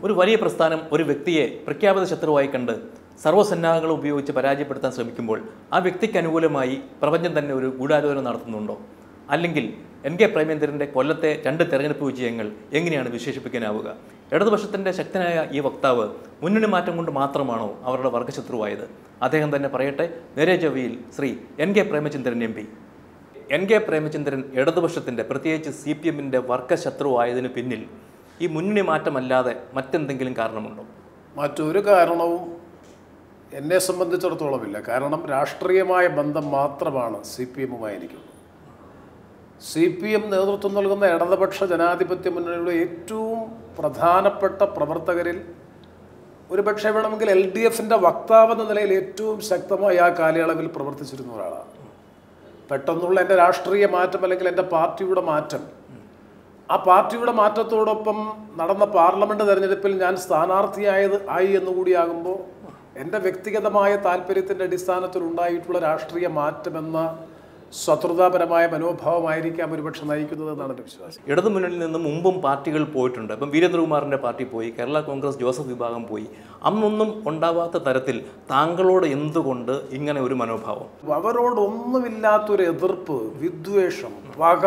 ഒരു വലിയ പ്രസ്ഥാനം ഒരു വ്യക്തിയെ പ്രഖ്യാപിത ശത്രുവായി കണ്ട് സർവ്വസന്നാഹങ്ങളും ഉപയോഗിച്ച് പരാജയപ്പെടുത്താൻ ശ്രമിക്കുമ്പോൾ ആ വ്യക്തിക്ക് അനുകൂലമായി പ്രപഞ്ചം തന്നെ ഒരു ഗൂഢാലോചന നടത്തുന്നുണ്ടോ അല്ലെങ്കിൽ എൻ കെ പ്രേമേന്ദ്രൻ്റെ കൊല്ലത്തെ രണ്ട് തെരഞ്ഞെടുപ്പ് വിജയങ്ങൾ എങ്ങനെയാണ് വിശേഷിപ്പിക്കാനാവുക ഇടതുപക്ഷത്തിൻ്റെ ശക്തനായ ഈ വക്താവ് മുന്നണി മാറ്റം കൊണ്ട് മാത്രമാണോ അവരുടെ വർഗശത്രുവായത് അദ്ദേഹം തന്നെ പറയട്ടെ നേരെ ചൊവ്വയിൽ Shri N K Premachandran M P N K Premachandran ഇടതുപക്ഷത്തിൻ്റെ പ്രത്യേകിച്ച് സി പി എമ്മിൻ്റെ വർഗശത്രുവായതിന് പിന്നിൽ ഈ മുന്നണി മാറ്റമല്ലാതെ മറ്റെന്തെങ്കിലും കാരണമുണ്ടോ മറ്റൊരു കാരണവും എന്നെ സംബന്ധിച്ചിടത്തോളമില്ല കാരണം രാഷ്ട്രീയമായ ബന്ധം മാത്രമാണ് സി പി എമ്മുമായി എനിക്കുള്ളത് സി പി എം നേതൃത്വം നൽകുന്ന ഇടതുപക്ഷ ജനാധിപത്യ മുന്നണിയുടെ ഏറ്റവും പ്രധാനപ്പെട്ട പ്രവർത്തകരിൽ ഒരു പക്ഷേ വേണമെങ്കിൽ എൽ ഡി എഫിൻ്റെ വക്താവ് എന്ന നിലയിൽ ഏറ്റവും ശക്തമായി ആ കാലയളവിൽ പ്രവർത്തിച്ചിരുന്ന ഒരാളാണ് പെട്ടെന്നുള്ള എൻ്റെ രാഷ്ട്രീയ മാറ്റം അല്ലെങ്കിൽ എൻ്റെ പാർട്ടിയുടെ മാറ്റം ആ പാർട്ടിയുടെ മാറ്റത്തോടൊപ്പം നടന്ന പാർലമെന്റ് തെരഞ്ഞെടുപ്പിൽ ഞാൻ സ്ഥാനാർത്ഥിയായത് ആയി എന്നുകൂടിയാകുമ്പോൾ എൻ്റെ വ്യക്തിഗതമായ താല്പര്യത്തിൻ്റെ അടിസ്ഥാനത്തിൽ ഉണ്ടായിട്ടുള്ള രാഷ്ട്രീയ മാറ്റമെന്ന സ്വതന്ത്രതാപരമായ മനോഭാവമായിരിക്കാം ഒരുപക്ഷെ നയിക്കുന്നത് എന്നാണ് എൻ്റെ വിശ്വാസം ഇടതുമുന്നണിയിൽ നിന്ന് മുമ്പും പാർട്ടികൾ പോയിട്ടുണ്ട് ഇപ്പം വീരേന്ദ്രകുമാറിൻ്റെ പാർട്ടി പോയി കേരള കോൺഗ്രസ് ജോസഫ് വിഭാഗം പോയി അന്നൊന്നും ഉണ്ടാവാത്ത തരത്തിൽ താങ്കളോട് എന്തുകൊണ്ട് ഇങ്ങനെ ഒരു മനോഭാവം അവരോടൊന്നുമില്ലാത്തൊരു എതിർപ്പ് വിദ്വേഷം പക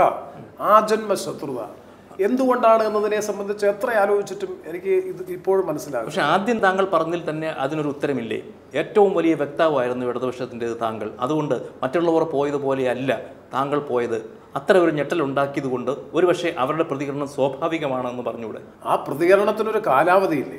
ആജന്മ ശത്രുത എന്തുകൊണ്ടാണ് എന്നതിനെ സംബന്ധിച്ച് എത്ര ആലോചിച്ചിട്ടും എനിക്ക് ഇത് ഇപ്പോഴും മനസ്സിലാകും പക്ഷെ ആദ്യം താങ്കൾ പറഞ്ഞതിൽ തന്നെ അതിനൊരു ഉത്തരമില്ലേ ഏറ്റവും വലിയ വ്യക്താവായിരുന്നു ഇടതുപക്ഷത്തിൻ്റെത് താങ്കൾ അതുകൊണ്ട് മറ്റുള്ളവർ പോയതുപോലെയല്ല താങ്കൾ പോയത് അത്ര ഒരു ഞെട്ടൽ ഉണ്ടാക്കിയത് കൊണ്ട് ഒരുപക്ഷെ അവരുടെ പ്രതികരണം സ്വാഭാവികമാണെന്ന് പറഞ്ഞുകൂടെ ആ പ്രതികരണത്തിനൊരു കാലാവധിയില്ലേ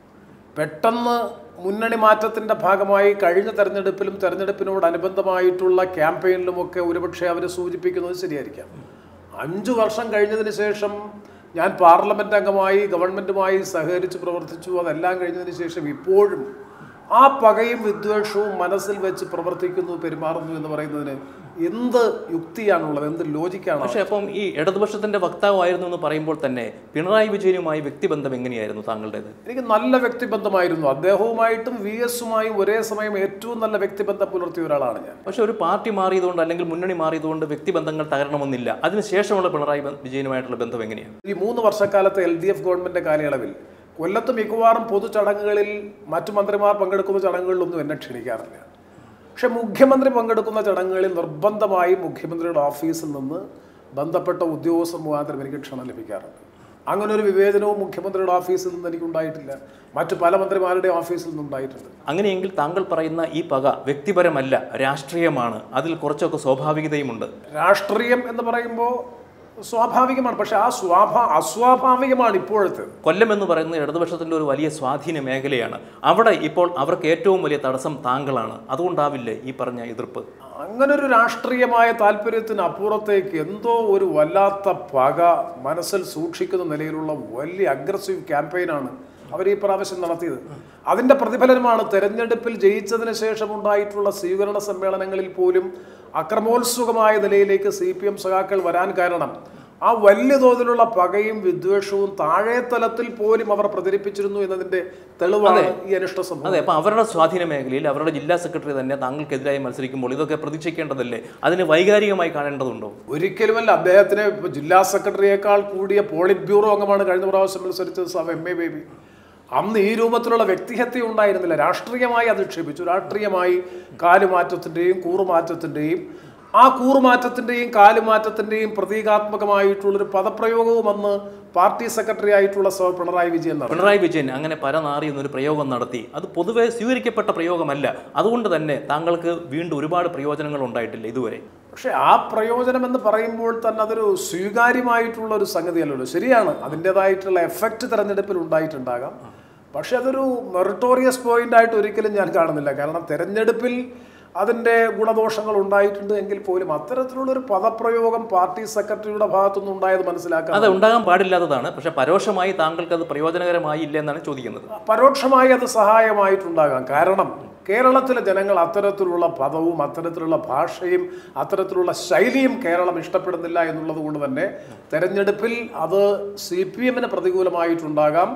പെട്ടെന്ന് മുന്നണി മാറ്റത്തിൻ്റെ ഭാഗമായി കഴിഞ്ഞ തെരഞ്ഞെടുപ്പിലും തെരഞ്ഞെടുപ്പിനോടനുബന്ധമായിട്ടുള്ള ക്യാമ്പയിനിലുമൊക്കെ ഒരുപക്ഷെ അവർ സൂചിപ്പിക്കുന്നത് ശരിയായിരിക്കാം അഞ്ചു വർഷം കഴിഞ്ഞതിന് ശേഷം ഞാൻ പാർലമെന്റ് അംഗമായി ഗവൺമെന്റുമായി സഹകരിച്ച് പ്രവർത്തിച്ചു അതെല്ലാം കഴിഞ്ഞതിന് ശേഷം ഇപ്പോഴും ആ പകയും വിദ്വേഷവും മനസ്സിൽ വെച്ച് പ്രവർത്തിക്കുന്നു പെരുമാറുന്നു എന്ന് പറയുന്നതിന് എന്ത് യുക്തിയാണുള്ളത് എന്ത് ലോജിക്കാണ് പക്ഷേ അപ്പം ഈ ഇടതുപക്ഷത്തിന്റെ വക്താവായിരുന്നു എന്ന് പറയുമ്പോൾ തന്നെ പിണറായി വിജയനുമായി വ്യക്തിബന്ധം എങ്ങനെയായിരുന്നു താങ്കളുടേത് എനിക്ക് നല്ല വ്യക്തിബന്ധമായിരുന്നു അദ്ദേഹവുമായിട്ടും വി എസുമായും ഒരേ സമയം ഏറ്റവും നല്ല വ്യക്തിബന്ധം പുലർത്തിയ ഒരാളാണ് ഞാൻ പക്ഷെ ഒരു പാർട്ടി മാറിയതുകൊണ്ട് അല്ലെങ്കിൽ മുന്നണി മാറിയതുകൊണ്ട് വ്യക്തിബന്ധങ്ങൾ തകരണമെന്നില്ല അതിനുശേഷമുള്ള പിണറായി ബ- വിജയനുമായിട്ടുള്ള ബന്ധം എങ്ങനെയാണ് ഈ മൂന്ന് വർഷക്കാലത്തെ എൽ ഡി എഫ് ഗവൺമെന്റ് കാലയളവിൽ കൊല്ലത്ത് മിക്കവാറും പൊതുചടങ്ങുകളിൽ മറ്റു മന്ത്രിമാർ പങ്കെടുക്കുന്ന ചടങ്ങുകളിലൊന്നും എന്നെ ക്ഷണിക്കാറില്ല പക്ഷെ മുഖ്യമന്ത്രി പങ്കെടുക്കുന്ന ചടങ്ങുകളിൽ നിർബന്ധമായും മുഖ്യമന്ത്രിയുടെ ഓഫീസിൽ നിന്ന് ബന്ധപ്പെട്ട ഉദ്യോഗസ്ഥർ മുഖാന്തരം എനിക്ക് ക്ഷണം ലഭിക്കാറുണ്ട് അങ്ങനെ ഒരു വിവേചനവും മുഖ്യമന്ത്രിയുടെ ഓഫീസിൽ നിന്ന് എനിക്ക് ഉണ്ടായിട്ടില്ല മറ്റു പല മന്ത്രിമാരുടെ ഓഫീസിൽ നിന്ന് ഉണ്ടായിട്ടുണ്ട് അങ്ങനെയെങ്കിൽ താങ്കൾ പറയുന്ന ഈ പക വ്യക്തിപരമല്ല രാഷ്ട്രീയമാണ് അതിൽ കുറച്ചൊക്കെ സ്വാഭാവികതയുമുണ്ട് രാഷ്ട്രീയം എന്ന് പറയുമ്പോൾ സ്വാഭാവികമാണ് പക്ഷെ ആ സ്വാഭാ അസ്വാഭാവികമാണ് ഇപ്പോഴത്തെ കൊല്ലം എന്ന് പറയുന്നത് ഇടതുപക്ഷത്തിൻ്റെ ഒരു വലിയ സ്വാധീന മേഖലയാണ് അവിടെ ഇപ്പോൾ അവർക്ക് ഏറ്റവും വലിയ തടസ്സം താങ്കളാണ് അതുകൊണ്ടാവില്ലേ ഈ പറഞ്ഞ എതിർപ്പ് അങ്ങനൊരു രാഷ്ട്രീയമായ താല്പര്യത്തിന് അപ്പുറത്തേക്ക് എന്തോ ഒരു വല്ലാത്ത പക മനസ്സിൽ സൂക്ഷിക്കുന്ന നിലയിലുള്ള വലിയ അഗ്രസീവ് ക്യാമ്പയിനാണ് അവർ ഈ പ്രാവശ്യം നടത്തിയത് അതിന്റെ പ്രതിഫലനമാണ് തെരഞ്ഞെടുപ്പിൽ ജയിച്ചതിന് ശേഷം ഉണ്ടായിട്ടുള്ള സ്വീകരണ സമ്മേളനങ്ങളിൽ പോലും അക്രമോത്സുകമായ നിലയിലേക്ക് സി പി എം സഖാക്കൾ വരാൻ കാരണം ആ വലിയ തോതിലുള്ള പകയും വിദ്വേഷവും താഴെ തലത്തിൽ പോലും അവർ പ്രചരിപ്പിച്ചിരുന്നു എന്നതിന്റെ തെളിവാണ് ഈ അനിഷ്ട സംഭവം അതെ അപ്പോൾ അവരുടെ സ്വാധീന മേഖലയിൽ അവരുടെ ജില്ലാ സെക്രട്ടറി തന്നെ താങ്കൾക്കെതിരായി മത്സരിക്കുമ്പോൾ ഇതൊക്കെ പ്രതീക്ഷിക്കേണ്ടതല്ലേ അതിന് വൈകാരികമായി കാണേണ്ടതുണ്ടോ ഒരിക്കലുമല്ല അദ്ദേഹത്തിന് ഇപ്പൊ ജില്ലാ സെക്രട്ടറിയേക്കാൾ കൂടിയ പോളിറ്റ് ബ്യൂറോ അംഗമാണ് കഴിഞ്ഞ പ്രാവശ്യം മത്സരിച്ചത് സാബ് എം എ ബേബി അന്ന് ഈ രൂപത്തിലുള്ള വ്യക്തിഹത്യ ഉണ്ടായിരുന്നില്ല രാഷ്ട്രീയമായി അധിക്ഷേപിച്ചു രാഷ്ട്രീയമായി കാലുമാറ്റത്തിൻ്റെയും കൂറുമാറ്റത്തിൻ്റെയും ആ കൂറുമാറ്റത്തിൻ്റെയും കാലുമാറ്റത്തിൻ്റെയും പ്രതീകാത്മകമായിട്ടുള്ളൊരു പദപ്രയോഗവും അന്ന് പാർട്ടി സെക്രട്ടറി ആയിട്ടുള്ള സർ പിണറായി വിജയൻ നടത്തി പിണറായി വിജയൻ അങ്ങനെ പരനാറി എന്നൊരു പ്രയോഗം നടത്തി അത് പൊതുവെ സ്വീകരിക്കപ്പെട്ട പ്രയോഗമല്ല അതുകൊണ്ട് തന്നെ താങ്കൾക്ക് വീണ്ടും ഒരുപാട് പ്രയോജനങ്ങൾ ഉണ്ടായിട്ടില്ല ഇതുവരെ പക്ഷെ ആ പ്രയോജനം എന്ന് പറയുമ്പോൾ തന്നെ അതൊരു സ്വീകാര്യമായിട്ടുള്ള ഒരു സംഗതിയല്ലല്ലോ ശരിയാണ് അതിൻ്റെതായിട്ടുള്ള എഫക്റ്റ് തെരഞ്ഞെടുപ്പിൽ ഉണ്ടായിട്ടുണ്ടാകാം പക്ഷെ അതൊരു മെറിറ്റോറിയസ് പോയിന്റ് ആയിട്ട് ഒരിക്കലും ഞാൻ കാണുന്നില്ല കാരണം തെരഞ്ഞെടുപ്പിൽ അതിൻ്റെ ഗുണദോഷങ്ങൾ ഉണ്ടായിട്ടുണ്ട് എങ്കിൽ പോലും അത്തരത്തിലുള്ള ഒരു പദപ്രയോഗം പാർട്ടി സെക്രട്ടറിയുടെ ഭാഗത്തുനിന്ന് ഉണ്ടായത് മനസ്സിലാക്കാൻ അത് ഉണ്ടാകാൻ പാടില്ലാത്തതാണ് പക്ഷെ പരോക്ഷമായി താങ്കൾക്ക് അത് പ്രയോജനകരമായി ഇല്ല എന്നാണ് ചോദിക്കുന്നത് പരോക്ഷമായി അത് സഹായമായിട്ടുണ്ടാകാം കാരണം കേരളത്തിലെ ജനങ്ങൾ അത്തരത്തിലുള്ള പദവും അത്തരത്തിലുള്ള ഭാഷയും അത്തരത്തിലുള്ള ശൈലിയും കേരളം ഇഷ്ടപ്പെടുന്നില്ല എന്നുള്ളത് കൊണ്ട് തന്നെ തെരഞ്ഞെടുപ്പിൽ അത് സി പി എമ്മിന് പ്രതികൂലമായിട്ടുണ്ടാകാം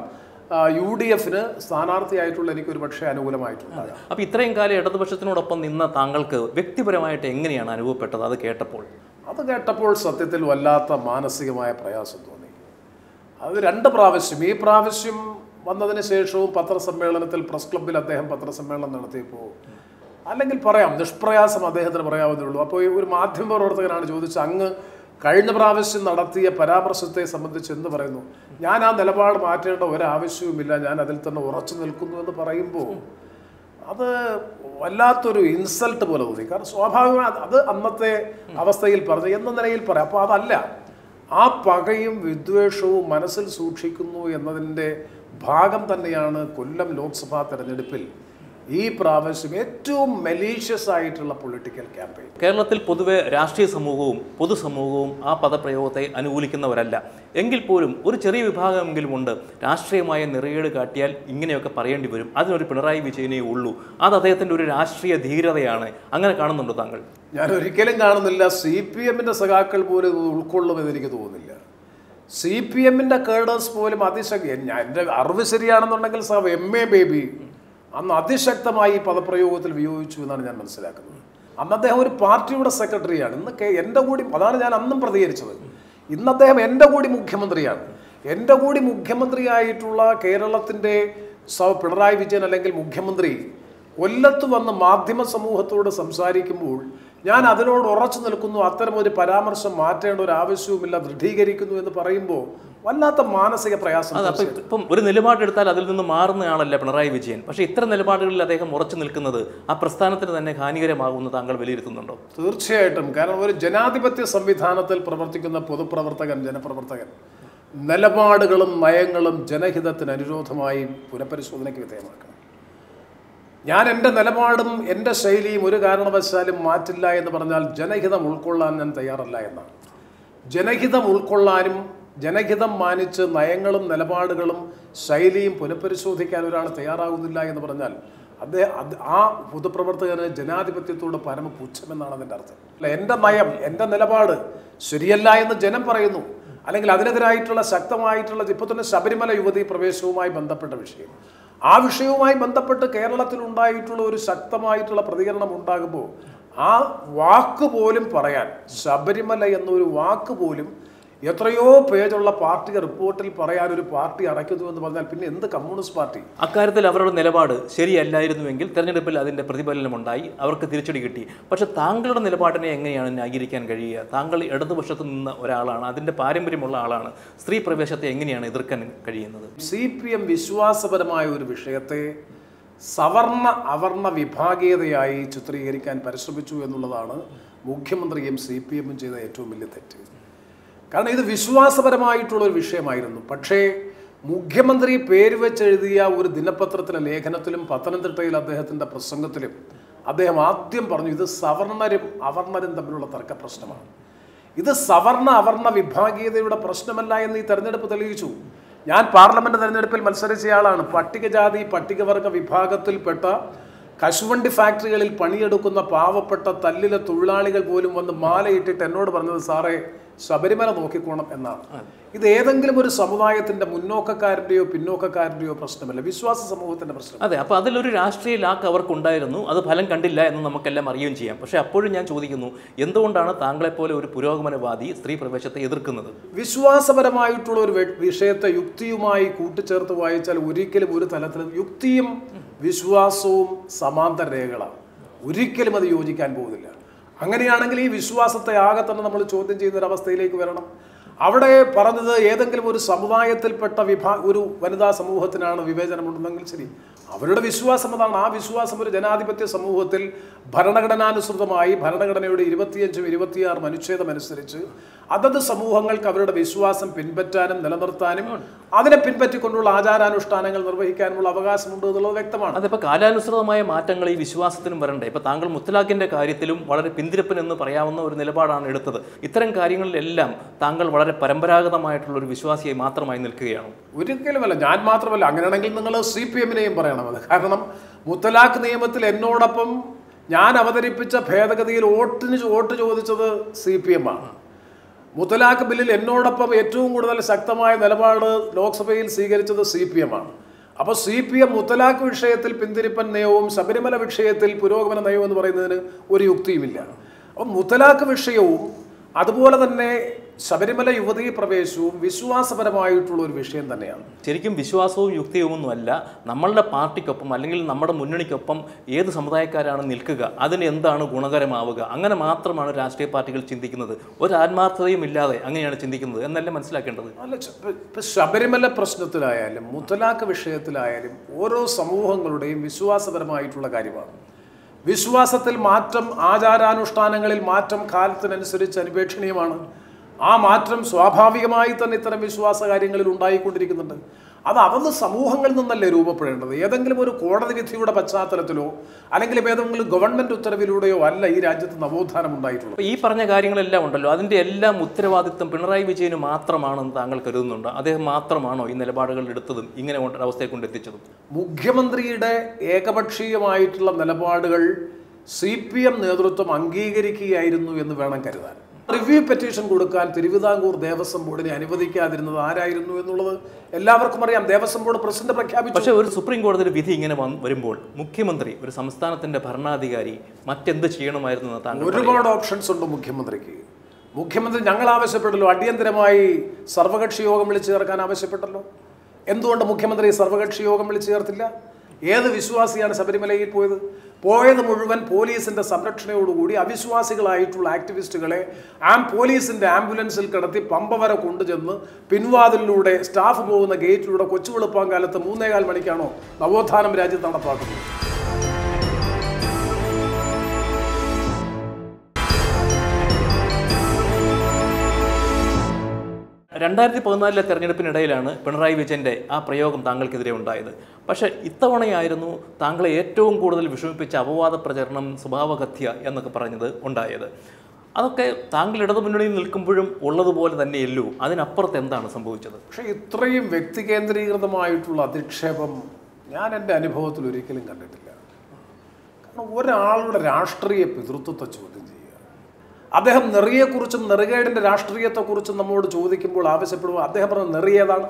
യു ഡി എഫിന് സ്ഥാനാർത്ഥിയായിട്ടുള്ള എനിക്ക് ഒരു പക്ഷേ അനുകൂലമായിട്ടുണ്ടാകാം അപ്പോൾ ഇത്രയും കാലം ഇടതുപക്ഷത്തിനോടൊപ്പം നിന്ന താങ്കൾക്ക് വ്യക്തിപരമായിട്ട് എങ്ങനെയാണ് അനുഭവപ്പെട്ടത് അത് കേട്ടപ്പോൾ അത് കേട്ടപ്പോൾ സത്യത്തിൽ വല്ലാത്ത മാനസികമായ പ്രയാസം തോന്നി അത് രണ്ട് പ്രാവശ്യം ഈ പ്രാവശ്യം വന്നതിന് ശേഷവും പത്രസമ്മേളനത്തിൽ പ്രസ് ക്ലബ്ബിൽ അദ്ദേഹം പത്രസമ്മേളനം നടത്തിയപ്പോൾ അല്ലെങ്കിൽ പറയാം നിഷ്പ്രയാസം അദ്ദേഹത്തിന് പറയാവുന്നേ ഉള്ളൂ അപ്പോൾ ഈ ഒരു മാധ്യമ പ്രവർത്തകനാണ് ചോദിച്ചത് അങ്ങ് കഴിഞ്ഞ പ്രാവശ്യം നടത്തിയ പരാമർശത്തെ സംബന്ധിച്ച് എന്ത് പറയുന്നു ഞാൻ ആ നിലപാട് മാറ്റേണ്ട ഒരാവശ്യവുമില്ല ഞാൻ അതിൽ തന്നെ ഉറച്ചു നിൽക്കുന്നു എന്ന് പറയുമ്പോൾ അത് വല്ലാത്തൊരു ഇൻസൾട്ട് പോലെ തോന്നി കാരണം സ്വാഭാവികമായി അത് അത് അന്നത്തെ അവസ്ഥയിൽ പറഞ്ഞു എന്ന നിലയിൽ പറയാം അപ്പോൾ അതല്ല ആ പകയും വിദ്വേഷവും മനസ്സിൽ സൂക്ഷിക്കുന്നു എന്നതിൻ്റെ ഭാഗം തന്നെയാണ് കൊല്ലം ലോക്സഭാ തെരഞ്ഞെടുപ്പിൽ ഈ പ്രാവശ്യം ഏറ്റവും മെലീഷ്യസ് ആയിട്ടുള്ള പൊളിറ്റിക്കൽ ക്യാമ്പയിൻ കേരളത്തിൽ പൊതുവെ രാഷ്ട്രീയ സമൂഹവും പൊതുസമൂഹവും ആ പദപ്രയോഗത്തെ അനുകൂലിക്കുന്നവരല്ല എങ്കിൽ പോലും ഒരു ചെറിയ വിഭാഗമെങ്കിലും ഉണ്ട് രാഷ്ട്രീയമായ നിറയേട് കാട്ടിയാൽ ഇങ്ങനെയൊക്കെ പറയേണ്ടി വരും അതിനൊരു പിണറായി വിജയനേ ഉള്ളൂ അത് അദ്ദേഹത്തിൻ്റെ ഒരു രാഷ്ട്രീയ ധീരതയാണ് അങ്ങനെ കാണുന്നുണ്ടോ താങ്കൾ ഞാൻ ഒരിക്കലും കാണുന്നില്ല സി പി എമ്മിൻ്റെ സഖാക്കൾ പോലും ഇത് ഉൾക്കൊള്ളുമെന്ന് എനിക്ക് തോന്നുന്നില്ല സി പി എമ്മിൻ്റെ കേഡേഴ്സ് പോലും അതിശക്തി ഞാൻ എൻ്റെ അറിവ് ശരിയാണെന്നുണ്ടെങ്കിൽ സാബ് എം എ ബേബി അന്ന് അതിശക്തമായി ഈ പദപ്രയോഗത്തിൽ വിയോഗിച്ചു എന്നാണ് ഞാൻ മനസ്സിലാക്കുന്നത് അന്ന് അദ്ദേഹം ഒരു പാർട്ടിയുടെ സെക്രട്ടറിയാണ് ഇന്ന് കെ- എൻ്റെ കൂടി അതാണ് ഞാൻ അന്നും പ്രതികരിച്ചത് ഇന്ന് അദ്ദേഹം എൻ്റെ കൂടി മുഖ്യമന്ത്രിയാണ് എൻ്റെ കൂടി മുഖ്യമന്ത്രിയായിട്ടുള്ള കേരളത്തിൻ്റെ സ പിണറായി വിജയൻ അല്ലെങ്കിൽ മുഖ്യമന്ത്രി കൊല്ലത്ത് വന്ന് മാധ്യമ സമൂഹത്തോട് സംസാരിക്കുമ്പോൾ ഞാൻ അതിനോട് ഉറച്ചു നിൽക്കുന്നു അത്തരം ഒരു പരാമർശം മാറ്റേണ്ട ഒരു ആവശ്യവുമില്ല ദൃഢീകരിക്കുന്നു എന്ന് പറയുമ്പോൾ വല്ലാത്ത മാനസിക പ്രയാസം അത് അപ്പം ഇപ്പം ഒരു നിലപാടെടുത്താൽ അതിൽ നിന്ന് മാറുന്നയാളല്ല പിണറായി വിജയൻ പക്ഷേ ഇത്തരം നിലപാടുകളിൽ അദ്ദേഹം ഉറച്ചു നിൽക്കുന്നത് ആ പ്രസ്ഥാനത്തിന് തന്നെ ഹാനികരമാകുമെന്ന് താങ്കൾ വിലയിരുത്തുന്നുണ്ടോ തീർച്ചയായിട്ടും കാരണം ഒരു ജനാധിപത്യ സംവിധാനത്തിൽ പ്രവർത്തിക്കുന്ന പൊതുപ്രവർത്തകൻ ജനപ്രവർത്തകൻ നിലപാടുകളും നയങ്ങളും ജനഹിതത്തിന് അനുരോധമായി പുനഃപരിശോധനയ്ക്ക് വിധേയമാക്കണം ഞാൻ എൻ്റെ നിലപാടും എൻ്റെ ശൈലിയും ഒരു കാരണവശാലും മാറ്റില്ല എന്ന് പറഞ്ഞാൽ ജനഹിതം ഉൾക്കൊള്ളാൻ ഞാൻ തയ്യാറല്ല എന്നാണ് ജനഹിതം ഉൾക്കൊള്ളാനും ജനഹിതം മാനിച്ച് നയങ്ങളും നിലപാടുകളും ശൈലിയും പുനഃപരിശോധിക്കാൻ ഒരാൾ തയ്യാറാകുന്നില്ല എന്ന് പറഞ്ഞാൽ അദ്ദേഹം അത് ആ പൊതുപ്രവർത്തകന് ജനാധിപത്യത്തോട് പരമപുച്ഛമെന്നാണ് അതിൻ്റെ അർത്ഥം അല്ല എൻ്റെ നയം എൻ്റെ നിലപാട് ശരിയല്ല എന്ന് ജനം പറയുന്നു അല്ലെങ്കിൽ അതിനെതിരായിട്ടുള്ള ശക്തമായിട്ടുള്ള ഇപ്പോൾ തന്നെ ശബരിമല യുവതി പ്രവേശവുമായി ബന്ധപ്പെട്ട വിഷയം ആ വിഷയവുമായി ബന്ധപ്പെട്ട് കേരളത്തിൽ ഉണ്ടായിട്ടുള്ള ഒരു ശക്തമായിട്ടുള്ള പ്രതികരണം ഉണ്ടാകുമ്പോൾ ആ വാക്ക് പോലും പറയാൻ ശബരിമല എന്നൊരു വാക്ക് പോലും എത്രയോ പേജുള്ള പാർട്ടി റിപ്പോർട്ടിൽ പറയാൻ ഒരു പാർട്ടി അടയ്ക്കുന്നു എന്ന് പറഞ്ഞാൽ പിന്നെ എന്ത് കമ്മ്യൂണിസ്റ്റ് പാർട്ടി അക്കാര്യത്തിൽ അവരുടെ നിലപാട് ശരിയല്ലായിരുന്നുവെങ്കിൽ തെരഞ്ഞെടുപ്പിൽ അതിൻ്റെ പ്രതിഫലനമുണ്ടായി അവർക്ക് തിരിച്ചടി കിട്ടി പക്ഷെ താങ്കളുടെ നിലപാടിനെ എങ്ങനെയാണ് ന്യായീകരിക്കാൻ കഴിയുക താങ്കൾ ഇടതുപക്ഷത്ത് നിന്ന ഒരാളാണ് അതിൻ്റെ പാരമ്പര്യമുള്ള ആളാണ് സ്ത്രീ പ്രവേശത്തെ എങ്ങനെയാണ് എതിർക്കാൻ കഴിയുന്നത് സി പി എം വിശ്വാസപരമായ ഒരു വിഷയത്തെ സവർണ അവർണ വിഭാഗീയതയായി ചിത്രീകരിക്കാൻ പരിശ്രമിച്ചു എന്നുള്ളതാണ് മുഖ്യമന്ത്രിയും സി പി എമ്മും ചെയ്ത ഏറ്റവും വലിയ തെറ്റ് കാരണം ഇത് വിശ്വാസപരമായിട്ടുള്ള ഒരു വിഷയമായിരുന്നു പക്ഷേ മുഖ്യമന്ത്രി പേര് വെച്ചെഴുതിയ ഒരു ദിനപത്രത്തിലെ ലേഖനത്തിലും പത്തനംതിട്ടയിൽ അദ്ദേഹത്തിൻ്റെ പ്രസംഗത്തിലും അദ്ദേഹം ആദ്യം പറഞ്ഞു ഇത് സവർണരും അവർണരും തമ്മിലുള്ള തർക്ക പ്രശ്നമാണ് ഇത് സവർണ അവർണ വിഭാഗീയതയുടെ പ്രശ്നമല്ല എന്ന് ഈ തെരഞ്ഞെടുപ്പ് തെളിയിച്ചു ഞാൻ പാർലമെന്റ് തെരഞ്ഞെടുപ്പിൽ മത്സരിച്ചയാളാണ് പട്ടികജാതി പട്ടികവർഗ വിഭാഗത്തിൽപ്പെട്ട കശുവണ്ടി ഫാക്ടറികളിൽ പണിയെടുക്കുന്ന പാവപ്പെട്ട തല്ലിലെ തൊഴിലാളികൾ പോലും വന്ന് മാലയിട്ടിട്ട് എന്നോട് പറഞ്ഞത് സാറേ ശബരിമല നോക്കിക്കോണം എന്നാണ് ഇത് ഏതെങ്കിലും ഒരു സമുദായത്തിന്റെ മുന്നോക്കക്കാരൻ്റെയോ പിന്നോക്കക്കാരൻ്റെയോ പ്രശ്നമല്ല വിശ്വാസ സമൂഹത്തിന്റെ പ്രശ്നം അതെ അപ്പോൾ അതിലൊരു രാഷ്ട്രീയ ലാക്ക് അവർക്കുണ്ടായിരുന്നു അത് ഫലം കണ്ടില്ല എന്ന് നമുക്കെല്ലാം അറിയുകയും ചെയ്യാം പക്ഷേ അപ്പോഴും ഞാൻ ചോദിക്കുന്നു എന്തുകൊണ്ടാണ് താങ്കളെപ്പോലെ ഒരു പുരോഗമനവാദി സ്ത്രീ പ്രവേശത്തെ എതിർക്കുന്നത് വിശ്വാസപരമായിട്ടുള്ള ഒരു വെ- വിഷയത്തെ യുക്തിയുമായി കൂട്ടിച്ചേർത്ത് വായിച്ചാൽ ഒരിക്കലും ഒരു തലത്തിലും യുക്തിയും വിശ്വാസവും സമാന്തര രേഖകളാണ് ഒരിക്കലും അത് യോജിക്കാൻ പോകുന്നില്ല അങ്ങനെയാണെങ്കിൽ ഈ വിശ്വാസത്തെ ആകെ തന്നെ നമ്മൾ ചോദ്യം ചെയ്യുന്ന ഒരു അവസ്ഥയിലേക്ക് വരണം അവിടെ പറഞ്ഞത് ഏതെങ്കിലും ഒരു സമുദായത്തിൽപ്പെട്ട വിഭാ ഒരു വനിതാ സമൂഹത്തിനാണ് വിവേചനമുണ്ടെന്നെങ്കിൽ ശരി അവരുടെ വിശ്വാസം അതാണ് ആ വിശ്വാസം ഒരു ജനാധിപത്യ സമൂഹത്തിൽ ഭരണഘടനാനുസൃതമായി ഭരണഘടനയുടെ ഇരുപത്തിയഞ്ചും ഇരുപത്തിയാറും അനുച്ഛേദം അനുസരിച്ച് അതത് സമൂഹങ്ങൾക്ക് അവരുടെ വിശ്വാസം പിൻപറ്റാനും നിലനിർത്താനും അതിനെ പിൻപറ്റിക്കൊണ്ടുള്ള ആചാരാനുഷ്ഠാനങ്ങൾ നിർവഹിക്കാനുമുള്ള അവകാശമുണ്ട് എന്നുള്ളത് വ്യക്തമാണ് അതിപ്പോൾ കാലാനുസൃതമായ മാറ്റങ്ങൾ ഈ വിശ്വാസത്തിനും വരണ്ടേ ഇപ്പോൾ താങ്കൾ മുത്തലാഖിൻ്റെ കാര്യത്തിലും വളരെ പിന്തിരിപ്പൻ എന്ന് പറയാവുന്ന ഒരു നിലപാടാണ് എടുത്തത് ഇത്തരം കാര്യങ്ങളിലെല്ലാം താങ്കൾ വളരെ പരമ്പരാഗതമായിട്ടുള്ള ഒരു വിശ്വാസിയായി മാത്രമായി നിൽക്കുകയാണ് ഒരിക്കലുമല്ല ഞാൻ മാത്രമല്ല അങ്ങനെയാണെങ്കിൽ നിങ്ങൾ സി പി എമ്മിനെയും പറയണം അത് കാരണം മുത്തലാഖ് നിയമത്തിൽ എന്നോടൊപ്പം ഞാൻ അവതരിപ്പിച്ച ഭേദഗതിയിൽ വോട്ടിന് ചോ- വോട്ട് ചോദിച്ചത് സി പി എം ആണ് മുത്തലാഖ് ബില്ലിൽ എന്നോടൊപ്പം ഏറ്റവും കൂടുതൽ ശക്തമായ നിലപാട് ലോക്സഭയിൽ സ്വീകരിച്ചത് സി പി എം ആണ് അപ്പോൾ സി പി എം മുത്തലാഖ് വിഷയത്തിൽ പിന്തിരിപ്പൻ നയവും ശബരിമല വിഷയത്തിൽ പുരോഗമന നയവും എന്ന് പറയുന്നതിന് ഒരു യുക്തിയുമില്ല അപ്പം മുത്തലാഖ് വിഷയവും അതുപോലെ തന്നെ ശബരിമല യുവതീ പ്രവേശവും വിശ്വാസപരമായിട്ടുള്ള ഒരു വിഷയം തന്നെയാണ് ശരിക്കും വിശ്വാസവും യുക്തിയുമൊന്നുമല്ല നമ്മളുടെ പാർട്ടിക്കൊപ്പം അല്ലെങ്കിൽ നമ്മുടെ മുന്നണിക്കൊപ്പം ഏത് സമുദായക്കാരാണ് നിൽക്കുക അതിന് എന്താണ് ഗുണകരമാവുക അങ്ങനെ മാത്രമാണ് രാഷ്ട്രീയ പാർട്ടികൾ ചിന്തിക്കുന്നത് ഒരു ആത്മാർത്ഥതയും ഇല്ലാതെ അങ്ങനെയാണ് ചിന്തിക്കുന്നത് എന്നല്ലേ മനസ്സിലാക്കേണ്ടത് അല്ല ച- ഇപ്പൊ- ഇപ്പൊ ശബരിമല പ്രശ്നത്തിലായാലും മുത്തലാഖ് വിഷയത്തിലായാലും ഓരോ സമൂഹങ്ങളുടെയും വിശ്വാസപരമായിട്ടുള്ള കാര്യമാണ് വിശ്വാസത്തിൽ മാറ്റം ആചാരാനുഷ്ഠാനങ്ങളിൽ മാറ്റം കാലത്തിനനുസരിച്ച് അനുപേക്ഷണീയമാണ് ആ മാറ്റം സ്വാഭാവികമായി തന്നെ ഇത്തരം വിശ്വാസ കാര്യങ്ങളിൽ ഉണ്ടായിക്കൊണ്ടിരിക്കുന്നുണ്ട് അത് അതൊന്ന് സമൂഹങ്ങളിൽ നിന്നല്ലേ രൂപപ്പെടേണ്ടത് ഏതെങ്കിലും ഒരു കോടതി വിധിയുടെ പശ്ചാത്തലത്തിലോ അല്ലെങ്കിൽ ഏതെങ്കിലും ഗവൺമെന്റ് ഉത്തരവിലൂടെയോ അല്ല ഈ രാജ്യത്ത് നവോത്ഥാനം ഉണ്ടായിട്ടുള്ളത് അപ്പോൾ ഈ പറഞ്ഞ കാര്യങ്ങളെല്ലാം ഉണ്ടല്ലോ അതിൻ്റെ എല്ലാം ഉത്തരവാദിത്വം പിണറായി വിജയന് മാത്രമാണെന്ന് താങ്കൾ കരുതുന്നുണ്ട് അദ്ദേഹം മാത്രമാണോ ഈ നിലപാടുകൾ എടുത്തതും ഇങ്ങനെ കൊണ്ട് അവസ്ഥയെ കൊണ്ട് എത്തിച്ചതും മുഖ്യമന്ത്രിയുടെ ഏകപക്ഷീയമായിട്ടുള്ള നിലപാടുകൾ സി പി എം നേതൃത്വം അംഗീകരിക്കുകയായിരുന്നു എന്ന് വേണം കരുതാൻ റിവ്യൂ പെറ്റീഷൻ കൊടുക്കാൻ തിരുവിതാംകൂർ ദേവസ്വം ബോർഡിനെ അനുവദിക്കാതിരുന്നത് ആരായിരുന്നു എന്നുള്ളത് എല്ലാവർക്കും അറിയാം ദേവസ്വം ബോർഡ് പ്രസിഡന്റ് പ്രഖ്യാപിച്ചു പക്ഷേ ഒരു സുപ്രീം കോടതിയുടെ വിധി ഇങ്ങനെ വന്ന് വരുമ്പോൾ മുഖ്യമന്ത്രി ഒരു സംസ്ഥാനത്തിന്റെ ഭരണാധികാരി മറ്റെന്ത് ചെയ്യണമായിരുന്നു എന്ന് താങ്കൾ ഒരുപാട് ഓപ്ഷൻസ് ഉണ്ട് മുഖ്യമന്ത്രിക്ക് മുഖ്യമന്ത്രി ഞങ്ങൾ ആവശ്യപ്പെട്ടല്ലോ അടിയന്തരമായി സർവകക്ഷി യോഗം വിളിച്ചു ചേർക്കാൻ ആവശ്യപ്പെട്ടല്ലോ എന്തുകൊണ്ട് മുഖ്യമന്ത്രി സർവകക്ഷി യോഗം വിളിച്ചു ചേർത്തില്ല ഏത് വിശ്വാസിയാണ് ശബരിമലയിൽ പോയത് പോയത് മുഴുവൻ പോലീസിന്റെ സംരക്ഷണയോടുകൂടി അവിശ്വാസികളായിട്ടുള്ള ആക്ടിവിസ്റ്റുകളെ ആ പോലീസിന്റെ ആംബുലൻസിൽ കിടത്തി പമ്പ വരെ കൊണ്ടുചെന്ന് പിൻവാതിലിലൂടെ സ്റ്റാഫ് പോകുന്ന ഗേറ്റിലൂടെ കൊച്ചു വെളുപ്പാൻ കാലത്ത് മൂന്നേകാൽ മണിക്കാണോ നവോത്ഥാനം രാജ്യത്ത് നടപ്പാക്കുന്നത് രണ്ടായിരത്തി പതിനാലിലെ തെരഞ്ഞെടുപ്പിനിടയിലാണ് പിണറായി വിജയന്റെ ആ പ്രയോഗം താങ്കൾക്കെതിരെ ഉണ്ടായത് പക്ഷേ ഇത്തവണയായിരുന്നു താങ്കളെ ഏറ്റവും കൂടുതൽ വിഷമിപ്പിച്ച അപവാദ പ്രചരണം സ്വഭാവകഥ്യ എന്നൊക്കെ പറഞ്ഞത് ഉണ്ടായത് അതൊക്കെ താങ്കൾ ഇടതുമുന്നണിയിൽ നിൽക്കുമ്പോഴും ഉള്ളതുപോലെ തന്നെയല്ലോ അതിനപ്പുറത്ത് എന്താണ് സംഭവിച്ചത് പക്ഷേ ഇത്രയും വ്യക്തികേന്ദ്രീകൃതമായിട്ടുള്ള അധിക്ഷേപം ഞാൻ എൻ്റെ അനുഭവത്തിൽ ഒരിക്കലും കണ്ടിട്ടില്ല കാരണം ഒരാളുടെ രാഷ്ട്രീയ പിതൃത്വത്തെ ചോദ്യം ചെയ്യുക അദ്ദേഹം നെറിയെക്കുറിച്ചും നെറുകേടിൻ്റെ രാഷ്ട്രീയത്തെക്കുറിച്ചും നമ്മോട് ചോദിക്കുമ്പോൾ ആവശ്യപ്പെടുമ്പോൾ അദ്ദേഹം പറഞ്ഞ നെറിയേതാണ്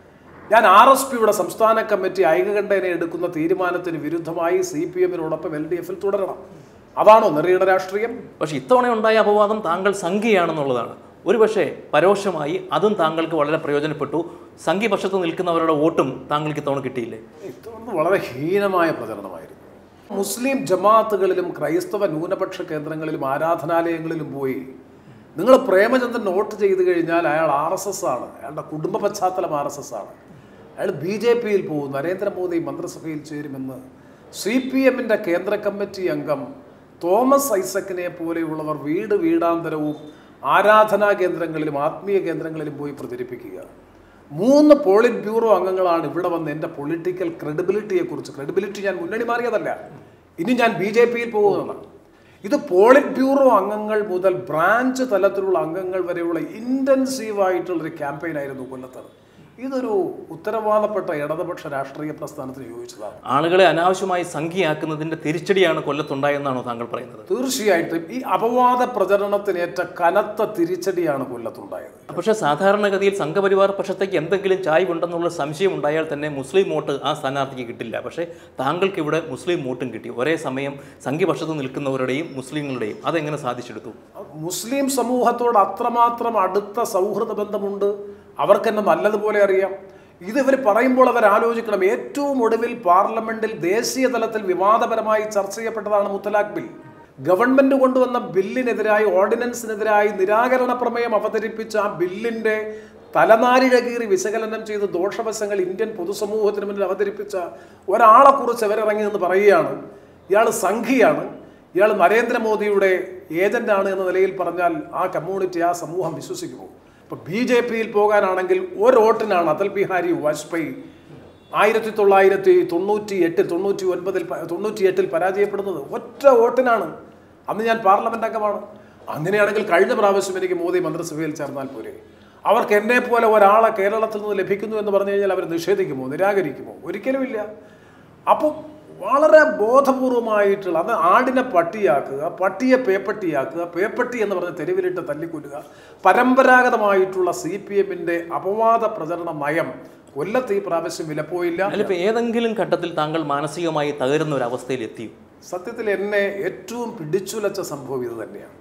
ഞാൻ ആർ എസ് പിയുടെ സംസ്ഥാന കമ്മിറ്റി ഐകകണ്ഠേന എടുക്കുന്ന തീരുമാനത്തിന് വിരുദ്ധമായി സി പി എമ്മിനോടൊപ്പം എൽ ഡി എഫിൽ തുടരണം അതാണോ നെറിയുടെ രാഷ്ട്രീയം പക്ഷേ ഇത്തവണ ഉണ്ടായ അപവാദം താങ്കൾ സംഖ്യയാണെന്നുള്ളതാണ് ഒരുപക്ഷെ പരോക്ഷമായി അതും താങ്കൾക്ക് വളരെ പ്രയോജനപ്പെട്ടു സംഖ്യപക്ഷത്ത് നിൽക്കുന്നവരുടെ വോട്ടും താങ്കൾക്ക് ഇത്തവണ കിട്ടിയില്ലേ ഇതൊന്ന് വളരെ ഹീനമായ പ്രചരണമായിരുന്നു മുസ്ലിം ജമാഅത്തുകളിലും ക്രൈസ്തവ ന്യൂനപക്ഷ കേന്ദ്രങ്ങളിലും ആരാധനാലയങ്ങളിലും പോയി നിങ്ങൾ പ്രേമചന്ദ്രൻ നോട്ട് ചെയ്ത് കഴിഞ്ഞാൽ അയാൾ ആർ എസ് എസ് ആണ് അയാളുടെ കുടുംബ പശ്ചാത്തലം ആർ എസ് എസ് ആണ് അയാൾ ബി ജെ പിയിൽ പോകും നരേന്ദ്രമോദി മന്ത്രിസഭയിൽ ചേരുമെന്ന് സി പി എമ്മിൻ്റെ കേന്ദ്ര കമ്മിറ്റി അംഗം തോമസ് ഐസക്കിനെ പോലെയുള്ളവർ വീട് വീടാന്തരവും ആരാധനാ കേന്ദ്രങ്ങളിലും ആത്മീയ കേന്ദ്രങ്ങളിലും പോയി പ്രചരിപ്പിക്കുക മൂന്ന് പോളിറ്റ് ബ്യൂറോ അംഗങ്ങളാണ് ഇവിടെ വന്ന് എൻ്റെ പൊളിറ്റിക്കൽ ക്രെഡിബിലിറ്റിയെ കുറിച്ച് ക്രെഡിബിലിറ്റി ഞാൻ മുന്നണി മാറിയതല്ല ഇനി ഞാൻ ബി ജെ പിയിൽ പോകുന്നതാണ് ഇത് പോളിറ്റ് ബ്യൂറോ അംഗങ്ങൾ മുതൽ ബ്രാഞ്ച് തലത്തിലുള്ള അംഗങ്ങൾ വരെയുള്ള ഇൻറ്റൻസീവായിട്ടുള്ളൊരു ക്യാമ്പയിനായിരുന്നു കൊല്ലത്ത് ഇതൊരു ഉത്തരവാദപ്പെട്ട ഇടതുപക്ഷ രാഷ്ട്രീയ പ്രസ്ഥാനത്തിന് യോജിച്ചതാണ് ആളുകളെ അനാവശ്യമായി സംഖ്യയാക്കുന്നതിന്റെ തിരിച്ചടിയാണ് കൊല്ലത്തുണ്ടായെന്നാണോ താങ്കൾ പറയുന്നത് തീർച്ചയായിട്ടും ഈ അപവാദ പ്രചരണത്തിനേറ്റ കനത്ത തിരിച്ചടിയാണ് കൊല്ലത്തുണ്ടായത് പക്ഷേ സാധാരണഗതിയിൽ സംഘപരിവാർ പക്ഷത്തേക്ക് എന്തെങ്കിലും ചായ്വുണ്ടെന്നുള്ള സംശയം ഉണ്ടായാൽ തന്നെ മുസ്ലിം വോട്ട് ആ സ്ഥാനാർത്ഥിക്ക് കിട്ടില്ല പക്ഷേ താങ്കൾക്ക് ഇവിടെ മുസ്ലിം വോട്ടും കിട്ടി ഒരേ സമയം സംഘപക്ഷത്ത് നിൽക്കുന്നവരുടെയും മുസ്ലിങ്ങളുടെയും അതെങ്ങനെ സാധിച്ചെടുത്തു മുസ്ലിം സമൂഹത്തോട് അത്രമാത്രം അടുത്ത സൗഹൃദ ബന്ധമുണ്ട് അവർക്കെന്നെ നല്ലതുപോലെ അറിയാം ഇത് ഇവർ പറയുമ്പോൾ അവർ ആലോചിക്കണം ഏറ്റവും ഒടുവിൽ പാർലമെന്റിൽ ദേശീയ തലത്തിൽ വിവാദപരമായി ചർച്ച ചെയ്യപ്പെട്ടതാണ് മുത്തലാഖ് ബിൽ ഗവൺമെന്റ് കൊണ്ടുവന്ന ബില്ലിനെതിരായി ഓർഡിനൻസിനെതിരായി നിരാകരണ പ്രമേയം അവതരിപ്പിച്ച ആ ബില്ലിന്റെ തലനാരിഴ കീറി വിശകലനം ചെയ്ത് ദോഷവശങ്ങൾ ഇന്ത്യൻ പൊതുസമൂഹത്തിന് മുന്നിൽ അവതരിപ്പിച്ച ഒരാളെ കുറിച്ച് അവരിറങ്ങി എന്ന് പറയുകയാണ് ഇയാൾ സംഘിയാണ് ഇയാൾ നരേന്ദ്രമോദിയുടെ ഏജന്റാണ് എന്ന നിലയിൽ പറഞ്ഞാൽ ആ കമ്മ്യൂണിറ്റി ആ സമൂഹം വിശ്വസിക്കുമോ ഇപ്പൊ ബി ജെ പിയിൽ പോകാനാണെങ്കിൽ ഒരു വോട്ടിനാണ് അടൽ ബിഹാരി വാജ്പേയി ആയിരത്തി തൊള്ളായിരത്തി തൊണ്ണൂറ്റി എട്ടിൽ തൊണ്ണൂറ്റി ഒൻപതിൽ പ- തൊണ്ണൂറ്റി എട്ടിൽ പരാജയപ്പെടുന്നത് ഒറ്റ വോട്ടിനാണ് അന്ന് ഞാൻ പാർലമെന്റ് അംഗമാണ് അങ്ങനെയാണെങ്കിൽ കഴിഞ്ഞ പ്രാവശ്യം എനിക്ക് മോദി മന്ത്രിസഭയിൽ ചേർന്നാൽ പോരെ അവർക്ക് എന്നെ പോലെ ഒരാളെ കേരളത്തിൽ നിന്ന് ലഭിക്കുന്നു എന്ന് പറഞ്ഞു കഴിഞ്ഞാൽ അവർ നിഷേധിക്കുമോ നിരാകരിക്കുമോ ഒരിക്കലുമില്ല അപ്പോൾ വളരെ ബോധപൂർവമായിട്ടുള്ള അത് ആടിനെ പട്ടിയാക്കുക പട്ടിയെ പേപ്പട്ടിയാക്കുക പേപ്പട്ടി എന്ന് പറഞ്ഞ് തെരുവിലിട്ട് തല്ലിക്കൊല്ലുക പരമ്പരാഗതമായിട്ടുള്ള സി പി എമ്മിൻ്റെ അപവാദ പ്രചരണ നയം കൊല്ലത്ത് ഈ പ്രാവശ്യം വിലപ്പോയില്ല അല്ല ഇപ്പൊ ഏതെങ്കിലും ഘട്ടത്തിൽ താങ്കൾ മാനസികമായി തകരുന്ന ഒരു അവസ്ഥയിൽ എത്തിയോ സത്യത്തിൽ എന്നെ ഏറ്റവും പിടിച്ചുലച്ച സംഭവം ഇത് തന്നെയാണ്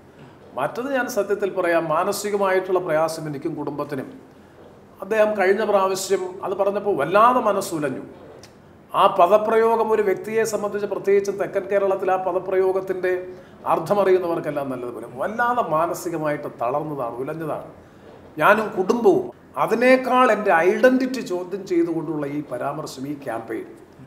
മറ്റത് ഞാൻ സത്യത്തിൽ പറയാം മാനസികമായിട്ടുള്ള പ്രയാസം എനിക്കും കുടുംബത്തിനും അദ്ദേഹം കഴിഞ്ഞ പ്രാവശ്യം അത് പറഞ്ഞപ്പോൾ വല്ലാതെ മനസ്സുലഞ്ഞു ആ പദപ്രയോഗം ഒരു വ്യക്തിയെ സംബന്ധിച്ച് പ്രത്യേകിച്ചും തെക്കൻ കേരളത്തിൽ ആ പദപ്രയോഗത്തിൻ്റെ അർത്ഥമറിയുന്നവർക്കെല്ലാം നല്ലതുപോലെ വല്ലാതെ മാനസികമായിട്ട് തളർന്നതാണ് ഉലഞ്ഞതാണ് ഞാനും കുടുംബവും അതിനേക്കാൾ എൻ്റെ ഐഡൻറ്റിറ്റി ചോദ്യം ചെയ്തുകൊണ്ടുള്ള ഈ പരാമർശം ഈ ക്യാമ്പയിൻ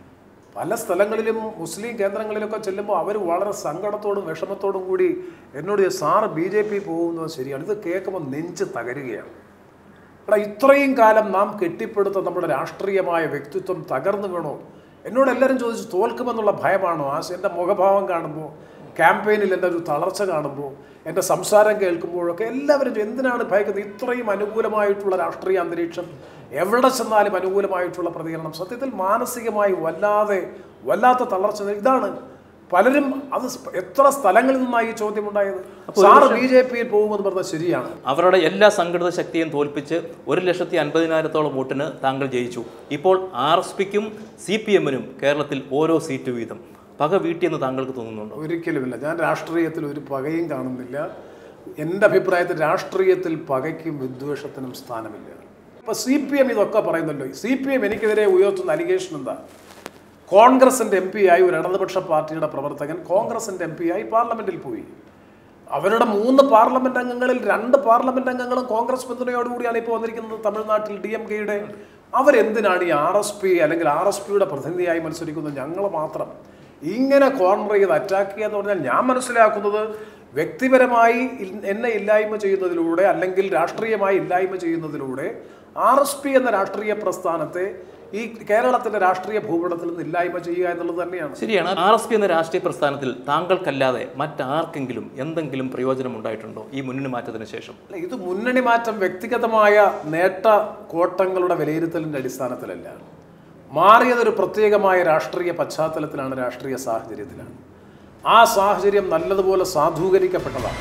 പല സ്ഥലങ്ങളിലും മുസ്ലിം കേന്ദ്രങ്ങളിലൊക്കെ ചെല്ലുമ്പോൾ അവർ വളരെ സങ്കടത്തോടും വിഷമത്തോടും കൂടി എന്നോട് ചോദിച്ചു, സാറ് ബി ജെ പി പോകുന്നത് ശരിയാണ് ഇത് കേൾക്കുമ്പോൾ നെഞ്ച് തകരുകയാണ് എടാ ഇത്രയും കാലം നാം കെട്ടിപ്പടുത്ത നമ്മുടെ രാഷ്ട്രീയമായ വ്യക്തിത്വം തകർന്നു വീണോ എന്നോട് എല്ലാവരും ചോദിച്ചു തോൽക്കുമെന്നുള്ള ഭയമാണോ ആ എൻ്റെ മുഖഭാവം കാണുമ്പോൾ ക്യാമ്പയിനിൽ എൻ്റെ ഒരു തളർച്ച കാണുമ്പോൾ എൻ്റെ സംസാരം കേൾക്കുമ്പോഴൊക്കെ എല്ലാവരും ചോ- എന്തിനാണ് ഭയക്കുന്നത് ഇത്രയും അനുകൂലമായിട്ടുള്ള രാഷ്ട്രീയ അന്തരീക്ഷം എവിടെ ചെന്നാലും അനുകൂലമായിട്ടുള്ള പ്രതികരണം സത്യത്തിൽ മാനസികമായി വല്ലാതെ വല്ലാത്ത തളർച്ച ഇതാണ് പലരും അത് സ് എത്ര സ്ഥലങ്ങളിൽ നിന്നാണ് ഈ ചോദ്യം ഉണ്ടായത് സാറ് ബി ജെ പിയിൽ പോകുമെന്ന് പറഞ്ഞത് ശരിയാണ് അവരുടെ എല്ലാ സംഘടിത ശക്തിയും തോൽപ്പിച്ച് ഒരു ലക്ഷത്തി അൻപതിനായിരത്തോളം വോട്ടിന് താങ്കൾ ജയിച്ചു ഇപ്പോൾ ആർ എസ് പിക്കും സി പി എമ്മിനും കേരളത്തിൽ ഓരോ സീറ്റ് വീതം പക വീട്ടിയെന്ന് താങ്കൾക്ക് തോന്നുന്നുണ്ടോ ഒരിക്കലുമില്ല ഞാൻ രാഷ്ട്രീയത്തിൽ ഒരു പകയും കാണുന്നില്ല എൻ്റെ അഭിപ്രായത്തിൽ രാഷ്ട്രീയത്തിൽ പകയ്ക്കും വിദ്വേഷത്തിനും സ്ഥാനമില്ല ഇപ്പൊ സി പി എം ഇതൊക്കെ പറയുന്നല്ലോ സി പി എം എനിക്കെതിരെ ഉയർത്തുന്ന അലിഗേഷൻ എന്താ കോൺഗ്രസിന്റെ എം പി ആയി ഒരു ഇടതുപക്ഷ പാർട്ടിയുടെ പ്രവർത്തകൻ കോൺഗ്രസിന്റെ എം പി ആയി പാർലമെന്റിൽ പോയി അവരുടെ മൂന്ന് പാർലമെന്റ് അംഗങ്ങളിൽ രണ്ട് പാർലമെന്റ് അംഗങ്ങളും കോൺഗ്രസ് പിന്തുണയോടുകൂടിയാണ് ഇപ്പോൾ വന്നിരിക്കുന്നത് തമിഴ്നാട്ടിൽ ഡി എം കെയുടെ അവരെന്തിനാണ് ഈ ആർ എസ് പി അല്ലെങ്കിൽ ആർ എസ് പിയുടെ പ്രതിനിധിയായി മത്സരിക്കുന്നത് ഞങ്ങൾ മാത്രം ഇങ്ങനെ കോർണർ ചെയ്ത് അറ്റാക്ക് ചെയ്യുക എന്ന് പറഞ്ഞാൽ ഞാൻ മനസ്സിലാക്കുന്നത് വ്യക്തിപരമായി ഇൽ- എന്നെ ഇല്ലായ്മ ചെയ്യുന്നതിലൂടെ അല്ലെങ്കിൽ രാഷ്ട്രീയമായി ഇല്ലായ്മ ചെയ്യുന്നതിലൂടെ ആർ എസ് പി എന്ന രാഷ്ട്രീയ പ്രസ്ഥാനത്തെ ഈ കേരളത്തിന്റെ രാഷ്ട്രീയ ഭൂപടത്തിൽ നിന്ന് ഇല്ലായ്മ ചെയ്യുക എന്നുള്ളത് തന്നെയാണ് ശരിയാണ് ആർ എസ് പി എന്ന രാഷ്ട്രീയ പ്രസ്ഥാനത്തിൽ താങ്കൾക്കല്ലാതെ മറ്റാർക്കെങ്കിലും എന്തെങ്കിലും പ്രയോജനം ഉണ്ടായിട്ടുണ്ടോ ഈ മുന്നണി മാറ്റത്തിന് ശേഷം അല്ല, ഇത് മുന്നണി മാറ്റം വ്യക്തിഗതമായ നേട്ട കോട്ടങ്ങളുടെ വിലയിരുത്തലിന്റെ അടിസ്ഥാനത്തിലല്ല മാറിയതൊരു പ്രത്യേകമായ രാഷ്ട്രീയ പശ്ചാത്തലത്തിലാണ് രാഷ്ട്രീയ സാഹചര്യത്തിലാണ് ആ സാഹചര്യം നല്ലതുപോലെ സാധൂകരിക്കപ്പെട്ടതാണ്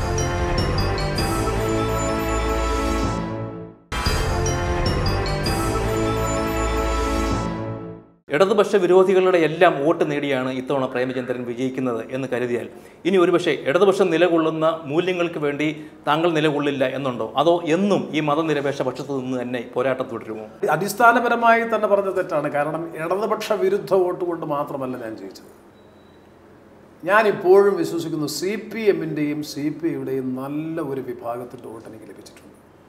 ഇടതുപക്ഷ വിരോധികളുടെ എല്ലാം വോട്ട് നേടിയാണ് ഇത്തവണ പ്രേമചന്ദ്രൻ വിജയിക്കുന്നത് എന്ന് കരുതിയാൽ ഇനി ഒരുപക്ഷെ ഇടതുപക്ഷം നിലകൊള്ളുന്ന മൂല്യങ്ങൾക്ക് വേണ്ടി താങ്കൾ നിലകൊള്ളില്ല എന്നുണ്ടോ അതോ എന്നും ഈ മതനിരപേക്ഷ പക്ഷത്ത് നിന്ന് തന്നെ പോരാട്ടം തുടരുമോ അടിസ്ഥാനപരമായി തന്നെ പറഞ്ഞ തെറ്റാണ് കാരണം ഇടതുപക്ഷ വിരുദ്ധ വോട്ട് കൊണ്ട് മാത്രമല്ല ഞാൻ ജയിച്ചത് ഞാൻ ഇപ്പോഴും വിശ്വസിക്കുന്നു സി പി എമ്മിൻ്റെയും സി പി ഐയുടെയും നല്ല ഒരു വിഭാഗത്തിൻ്റെ വോട്ട് എനിക്ക് ലഭിച്ചിട്ടുണ്ട്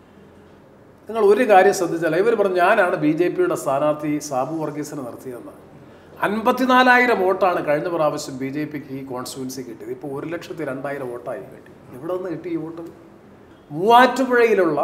നിങ്ങൾ ഒരു കാര്യം ശ്രദ്ധിച്ചാൽ ഇവർ പറഞ്ഞു ഞാനാണ് ബി ജെ പിയുടെ സ്ഥാനാർത്ഥി സാബു വർഗീസിനെ നിർത്തിയതെന്ന് അൻപത്തിനാലായിരം വോട്ടാണ് കഴിഞ്ഞ പ്രാവശ്യം ബി ജെ പിക്ക് ഈ കോൺസ്റ്റിറ്റ്യുവൻസി കിട്ടിയത് ഇപ്പോൾ ഒരു ലക്ഷത്തി രണ്ടായിരം വോട്ടായി കിട്ടി എവിടെ നിന്ന് കിട്ടി ഈ വോട്ട് മൂവാറ്റുപുഴയിലുള്ള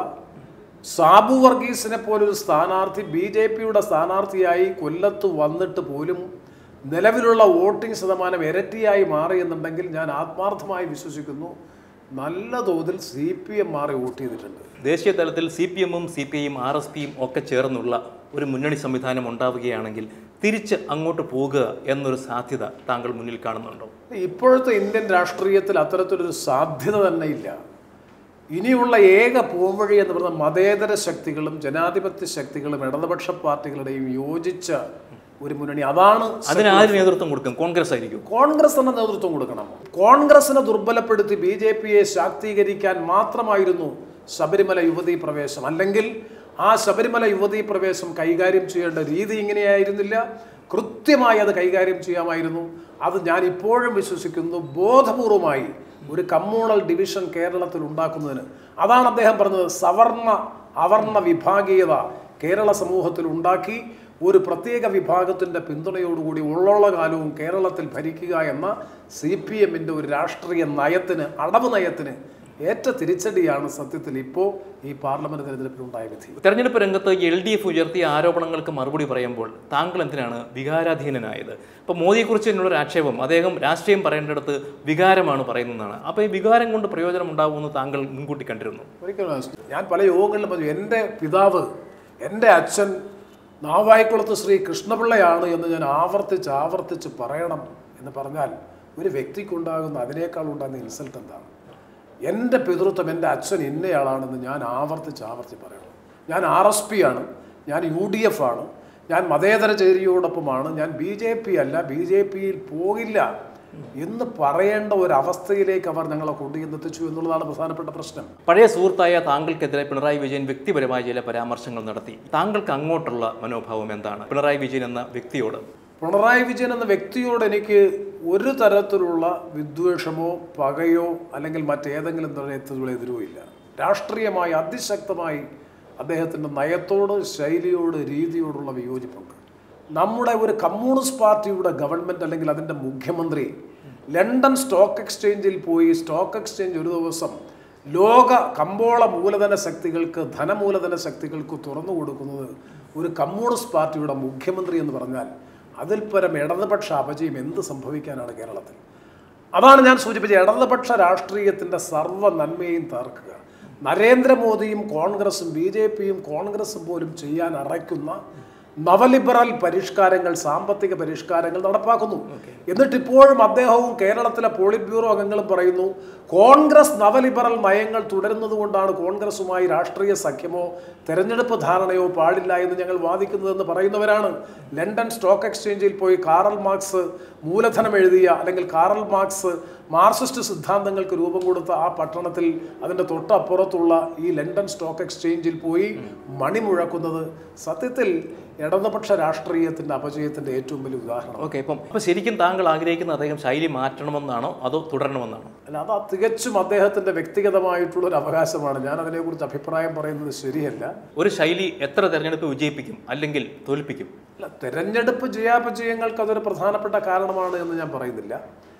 സാബു വർഗീസിനെ പോലൊരു സ്ഥാനാർത്ഥി ബി ജെ പിയുടെ സ്ഥാനാർത്ഥിയായി കൊല്ലത്ത് വന്നിട്ട് പോലും നിലവിലുള്ള വോട്ടിംഗ് ശതമാനം ഇരട്ടിയായി മാറിയെന്നുണ്ടെങ്കിൽ ഞാൻ ആത്മാർത്ഥമായി വിശ്വസിക്കുന്നു നല്ല തോതിൽ സി പി എം മാറി വോട്ട് ചെയ്തിട്ടുണ്ട് ദേശീയ തലത്തിൽ സി പി എമ്മും സി പി ഐയും ആർ എസ് പിയും ഒക്കെ ചേർന്നുള്ള ഒരു മുന്നണി സംവിധാനം ഉണ്ടാവുകയാണെങ്കിൽ തിരിച്ച് അങ്ങോട്ട് പോകുക എന്നൊരു സാധ്യത താങ്കൾ മുന്നിൽ കാണുന്നുണ്ടോ ഇപ്പോഴത്തെ ഇന്ത്യൻ രാഷ്ട്രീയത്തിൽ അത്തരത്തിലൊരു സാധ്യത തന്നെ ഇല്ല ഇനിയുള്ള ഏക പോംവഴി എന്ന് പറയുന്നത് മതേതര ശക്തികളും ജനാധിപത്യ ശക്തികളും ഇടതുപക്ഷ പാർട്ടികളുടെയും യോജിച്ച ഒരു മുന്നണി അതാണ് അതിന് ആര് നേതൃത്വം കൊടുക്കും കോൺഗ്രസ് ആയിരിക്കും കോൺഗ്രസ് തന്നെ നേതൃത്വം കൊടുക്കണം കോൺഗ്രസിനെ ദുർബലപ്പെടുത്തി ബി ജെ പിയെ ശാക്തീകരിക്കാൻ മാത്രമായിരുന്നു ശബരിമല യുവതീ പ്രവേശം അല്ലെങ്കിൽ ആ ശബരിമല യുവതീ പ്രവേശം കൈകാര്യം ചെയ്യേണ്ട രീതി ഇങ്ങനെയായിരുന്നില്ല കൃത്യമായി അത് കൈകാര്യം ചെയ്യാമായിരുന്നു അത് ഞാൻ ഇപ്പോഴും വിശ്വസിക്കുന്നു ബോധപൂർവമായി ഒരു കമ്മ്യൂണൽ ഡിവിഷൻ കേരളത്തിൽ ഉണ്ടാക്കുന്നതിന് അതാണ് അദ്ദേഹം പറഞ്ഞത് സവർണ അവർണ വിഭാഗീയത കേരള സമൂഹത്തിൽ ഉണ്ടാക്കി ഒരു പ്രത്യേക വിഭാഗത്തിൻ്റെ പിന്തുണയോടുകൂടി ഉള്ളോള കാലവും കേരളത്തിൽ ഭരിക്കുക എന്ന സി പി എമ്മിൻ്റെ ഒരു രാഷ്ട്രീയ നയത്തിന് അടവ് നയത്തിന് ഏറ്റ തിരിച്ചടിയാണ് സത്യത്തിൽ ഇപ്പോൾ ഈ പാർലമെന്റ് തെരഞ്ഞെടുപ്പിലുണ്ടായ വിധി തെരഞ്ഞെടുപ്പ് രംഗത്ത് എൽ ഡി എഫ് ഉയർത്തിയ ആരോപണങ്ങൾക്ക് മറുപടി പറയുമ്പോൾ താങ്കൾ എന്തിനാണ് വികാരാധീനനായത് അപ്പോൾ മോദിയെക്കുറിച്ച് എന്നോടൊരു ആക്ഷേപം അദ്ദേഹം രാഷ്ട്രീയം പറയേണ്ടിടത്ത് വികാരമാണ് പറയുന്നതാണ് അപ്പോൾ ഈ വികാരം കൊണ്ട് പ്രയോജനം ഉണ്ടാകുമെന്ന് താങ്കൾ മുൻകൂട്ടി കണ്ടിരുന്നു ഒരിക്കലും ഞാൻ പല യോഗങ്ങളിലും പറഞ്ഞു എൻ്റെ പിതാവ് എൻ്റെ അച്ഛൻ നാവായിക്കുളത്ത് ശ്രീ കൃഷ്ണപിള്ളയാണ് എന്ന് ഞാൻ ആവർത്തിച്ച് ആവർത്തിച്ച് പറയണം എന്ന് പറഞ്ഞാൽ ഒരു വ്യക്തിക്കുണ്ടാകുന്ന അതിനേക്കാൾ ഉണ്ടാകുന്ന ഇൻസൾട്ട് എന്താണ് എൻ്റെ പിതൃത്വം എൻ്റെ അച്ഛൻ ഇന്നയാളാണെന്ന് ഞാൻ ആവർത്തിച്ച് ആവർത്തിച്ച് പറയണം ഞാൻ ആർ എസ് പി ആണ് ഞാൻ യു ഡി എഫ് ആണ് ഞാൻ മതേതര ചേരിയോടൊപ്പമാണ് ഞാൻ ബി ജെ പി അല്ല ബി ജെ പിയിൽ പോകില്ല എന്ന് പറയേണ്ട ഒരു അവസ്ഥയിലേക്ക് അവർ ഞങ്ങളെ കൊണ്ടുചെന്നെത്തിച്ചു എന്നുള്ളതാണ് പ്രധാനപ്പെട്ട പ്രശ്നം പഴയ സുഹൃത്തായ താങ്കൾക്കെതിരെ പിണറായി വിജയൻ വ്യക്തിപരമായ ചില പരാമർശങ്ങൾ നടത്തി താങ്കൾക്ക് അങ്ങോട്ടുള്ള മനോഭാവം എന്താണ് പിണറായി വിജയൻ എന്ന വ്യക്തിയോട് പിണറായി വിജയൻ എന്ന വ്യക്തിയോട് എനിക്ക് ഒരു തരത്തിലുള്ള വിദ്വേഷമോ പകയോ അല്ലെങ്കിൽ മറ്റേതെങ്കിലും തരത്തിലുള്ള എതിരോ ഇല്ല രാഷ്ട്രീയമായി അതിശക്തമായി അദ്ദേഹത്തിൻ്റെ നയത്തോട് ശൈലിയോട് രീതിയോടുള്ള വിയോജിപ്പുണ്ട് നമ്മുടെ ഒരു കമ്മ്യൂണിസ്റ്റ് പാർട്ടിയുടെ ഗവൺമെൻറ് അല്ലെങ്കിൽ അതിൻ്റെ മുഖ്യമന്ത്രി ലണ്ടൻ സ്റ്റോക്ക് എക്സ്ചേഞ്ചിൽ പോയി സ്റ്റോക്ക് എക്സ്ചേഞ്ച് ഒരു ദിവസം ലോക കമ്പോള മൂലധന ശക്തികൾക്ക് ധനമൂലധന ശക്തികൾക്ക് തുറന്നു കൊടുക്കുന്നത് ഒരു കമ്മ്യൂണിസ്റ്റ് പാർട്ടിയുടെ മുഖ്യമന്ത്രി എന്ന് പറഞ്ഞാൽ അതിൽ പരം ഇടതുപക്ഷ അപജയം എന്ത് സംഭവിക്കാനാണ് കേരളത്തിൽ അതാണ് ഞാൻ സൂചിപ്പിച്ചത് ഇടതുപക്ഷ രാഷ്ട്രീയത്തിൻ്റെ സർവ്വ നന്മയും തകർക്കുക നരേന്ദ്രമോദിയും കോൺഗ്രസും ബി ജെ പിയും കോൺഗ്രസും പോലും ചെയ്യാൻ അറയ്ക്കുന്ന നവലിബറൽ പരിഷ്കാരങ്ങൾ സാമ്പത്തിക പരിഷ്കാരങ്ങൾ നടപ്പാക്കുന്നു എന്നിട്ട് ഇപ്പോഴും അദ്ദേഹവും കേരളത്തിലെ പോളിറ്റ് ബ്യൂറോ അംഗങ്ങളും പറയുന്നു കോൺഗ്രസ് നവലിബറൽ നയങ്ങൾ തുടരുന്നത് കൊണ്ടാണ് കോൺഗ്രസുമായി രാഷ്ട്രീയ സഖ്യമോ തെരഞ്ഞെടുപ്പ് ധാരണയോ പാടില്ല എന്ന് ഞങ്ങൾ വാദിക്കുന്നതെന്ന് പറയുന്നവരാണ് ലണ്ടൻ സ്റ്റോക്ക് എക്സ്ചേഞ്ചിൽ പോയി കാറൽ മാർക്സ് മൂലധനം എഴുതിയ അല്ലെങ്കിൽ കാറൽ മാർക്സ് മാർക്സിസ്റ്റ് സിദ്ധാന്തങ്ങൾക്ക് രൂപം കൊടുത്ത ആ പട്ടണത്തിൽ അതിൻ്റെ തൊട്ടപ്പുറത്തുള്ള ഈ ലണ്ടൻ സ്റ്റോക്ക് എക്സ്ചേഞ്ചിൽ പോയി മണി മുഴക്കുന്നത് സത്യത്തിൽ ഇടതുപക്ഷ രാഷ്ട്രീയത്തിൻ്റെ അപജയത്തിൻ്റെ ഏറ്റവും വലിയ ഉദാഹരണം ഓക്കെ ഇപ്പം ഇപ്പം ശരിക്കും താങ്കൾ ആഗ്രഹിക്കുന്ന അദ്ദേഹം ശൈലി മാറ്റണമെന്നാണോ അതോ തുടരണമെന്നാണോ അല്ല അത് തികച്ചും അദ്ദേഹത്തിൻ്റെ വ്യക്തിഗതമായിട്ടുള്ള ഒരു അവകാശമാണ് ഞാൻ അതിനെക്കുറിച്ച് അഭിപ്രായം പറയുന്നത് ശരിയല്ല ഒരു ശൈലി എത്ര തെരഞ്ഞെടുപ്പ് വിജയിപ്പിക്കും അല്ലെങ്കിൽ തോൽപ്പിക്കും അല്ല തെരഞ്ഞെടുപ്പ് ജയാപജയങ്ങൾക്ക് അതൊരു പ്രധാനപ്പെട്ട കാരണമാണ് എന്ന് ഞാൻ പറയുന്നില്ല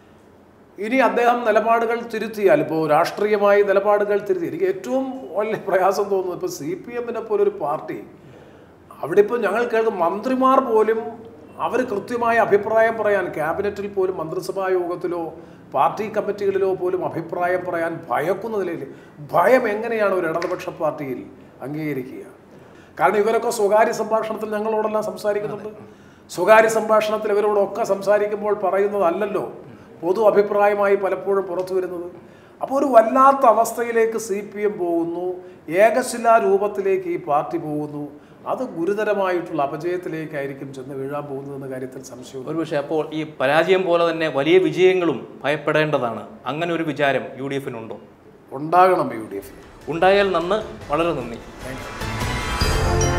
ഇനി അദ്ദേഹം നിലപാടുകൾ തിരുത്തിയാൽ ഇപ്പോൾ രാഷ്ട്രീയമായി നിലപാടുകൾ തിരുത്തി എനിക്ക് ഏറ്റവും വലിയ പ്രയാസം തോന്നുന്നത് ഇപ്പോൾ സി പി എമ്മിനെ പോലൊരു പാർട്ടി അവിടെ ഇപ്പോൾ ഞങ്ങൾ കേൾക്കും മന്ത്രിമാർ പോലും അവർ കൃത്യമായ അഭിപ്രായം പറയാൻ ക്യാബിനറ്റിൽ പോലും മന്ത്രിസഭാ യോഗത്തിലോ പാർട്ടി കമ്മിറ്റികളിലോ പോലും അഭിപ്രായം പറയാൻ ഭയക്കുന്ന നിലയിൽ ഭയം എങ്ങനെയാണ് ഒരു ഇടതുപക്ഷ പാർട്ടിയിൽ അംഗീകരിക്കുക കാരണം ഇവരൊക്കെ സ്വകാര്യ സംഭാഷണത്തിൽ ഞങ്ങളോടെല്ലാം സംസാരിക്കുന്നുണ്ട് സ്വകാര്യ സംഭാഷണത്തിൽ ഇവരോടൊക്കെ സംസാരിക്കുമ്പോൾ പറയുന്നതല്ലല്ലോ പൊതു അഭിപ്രായമായി പലപ്പോഴും പുറത്തു വരുന്നത് അപ്പോൾ ഒരു വല്ലാത്ത അവസ്ഥയിലേക്ക് സി പി എം പോകുന്നു ഏകശിലാ രൂപത്തിലേക്ക് ഈ പാർട്ടി പോകുന്നു അത് ഗുരുതരമായിട്ടുള്ള അപജയത്തിലേക്കായിരിക്കും ചെന്ന് വീഴാൻ പോകുന്നതെന്ന കാര്യത്തിൽ സംശയമില്ല ഒരുപക്ഷെ അപ്പോൾ ഈ പരാജയം പോലെ തന്നെ വലിയ വിജയങ്ങളും ഭയപ്പെടേണ്ടതാണ് അങ്ങനെ ഒരു വിചാരം യു ഡി എഫിനുണ്ടോ ഉണ്ടാകണം യു ഡി എഫ് ഉണ്ടായാൽ നന്ന് വളരെ നന്ദി താങ്ക് യു